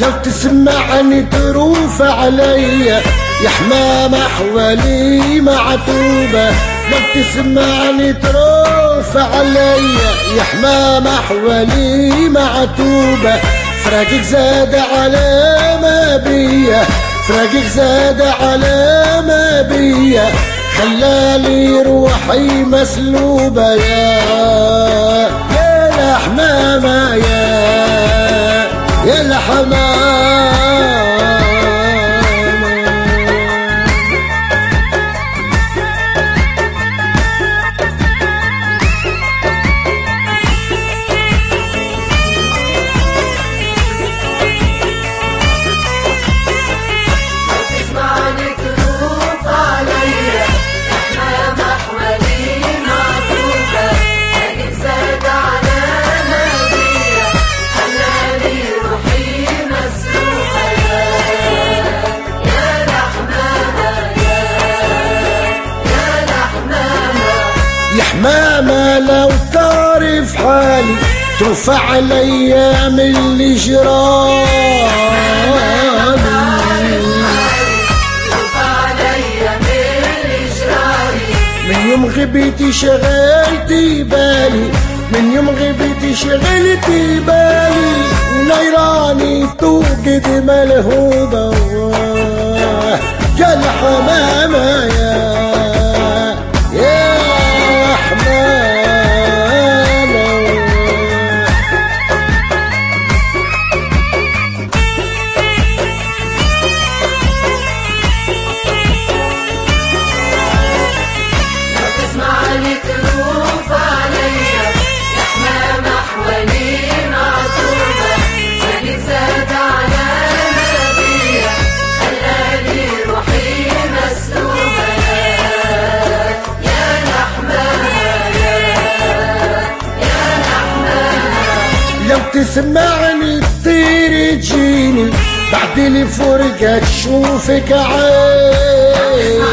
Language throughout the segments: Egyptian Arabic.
لو تسمعني تروف عليا يا حمامة حوالي معتوبة لو تسمعني تروف عليا يا حمامة حوالي معتوبة فراقك زاد على ما بيا فراقك زاد على ما بيا خلالي روحي مسلوبة يا يا الحمامة يا يا الحمامة تسمعني تروف عليا احنا محولي معطوبة لكن زاد على نبيا خلاني روحي مسلوقة يا يا الحمامة يا يا الحمامة يا حمامة لو تعرف حالي ترفع عليا من اللي جرالي شوف عليا من إجراري من يوم غبيتي شغلتي بالي من يوم غبيتي شغلتي بالي نيراني توقد ملهوبة يا الحمامة يا يا حمامة تسمعني تروف عليا يا حمامة حوالي معطوبة خليك زاد على نبيا خلاني روحي مسلوبة يا يا الحمامة يا يا الحمامة لو تسمعني تطير تجيني بعد الفرقة تشوفك عيني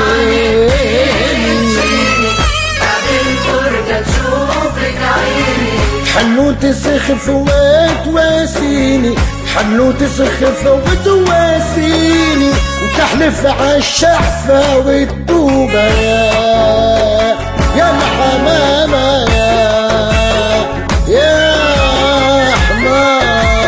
بعد الفرقة تشوفك عيني حنو تسخف وتواسيني حنو تسخف وتواسيني وتحلف عالشعفة والدوبة يا يا الحمامة يا يا حمامة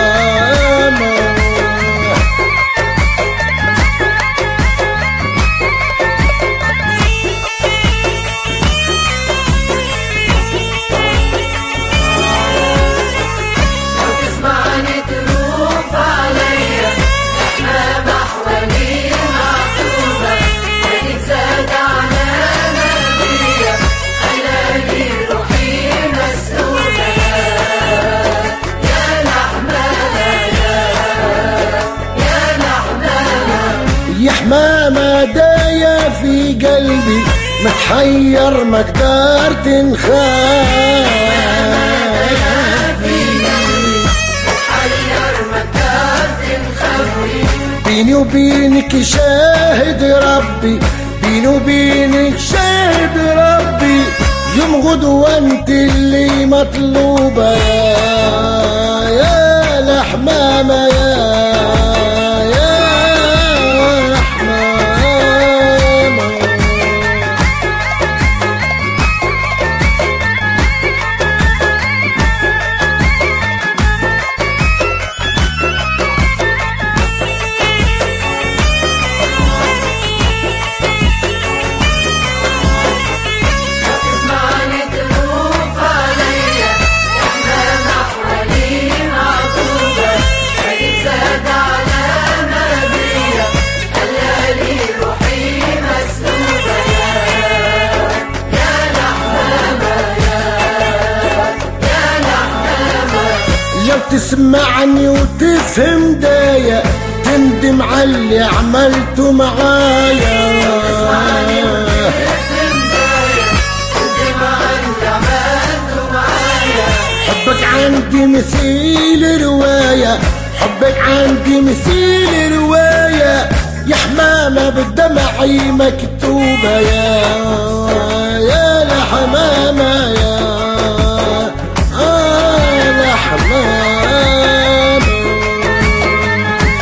تسمعني تروف عليا احنا محولي معطوبة خليك زاد على نبيا خلاني روحي مسلوبة يا الحمامة يا يا الحمامة يا حمامة داية في قلبي متحير ما قدرت نخاف حير مكان نخوي بيني وبينك شاهد ربي بيني وبينك شاهد ربي يوم غدوة انت اللي مطلوبة يا الحمامة يا يا حمامة تسمعني تروف عليا احنا محولي معطوبة خليك زاد على نبيا خلاني روحي مسلوبة يا يا الحمامة يا يا الحمامة لو تسمعني وتفهم دايا تندم على اللي عملته معايا حبك عندي مثيل رواية حبك عندي مثيل رواية يا حمامة بالدمعي مكتوبة يا يا لحمامة يا آه لحمامة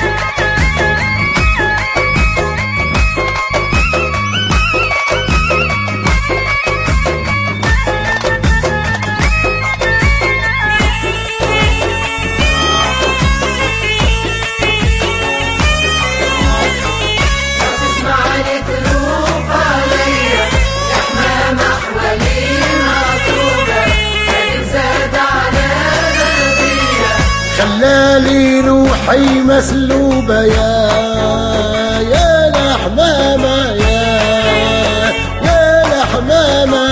روحي مسلوبة يا يا الحمامة يا يا الحمامة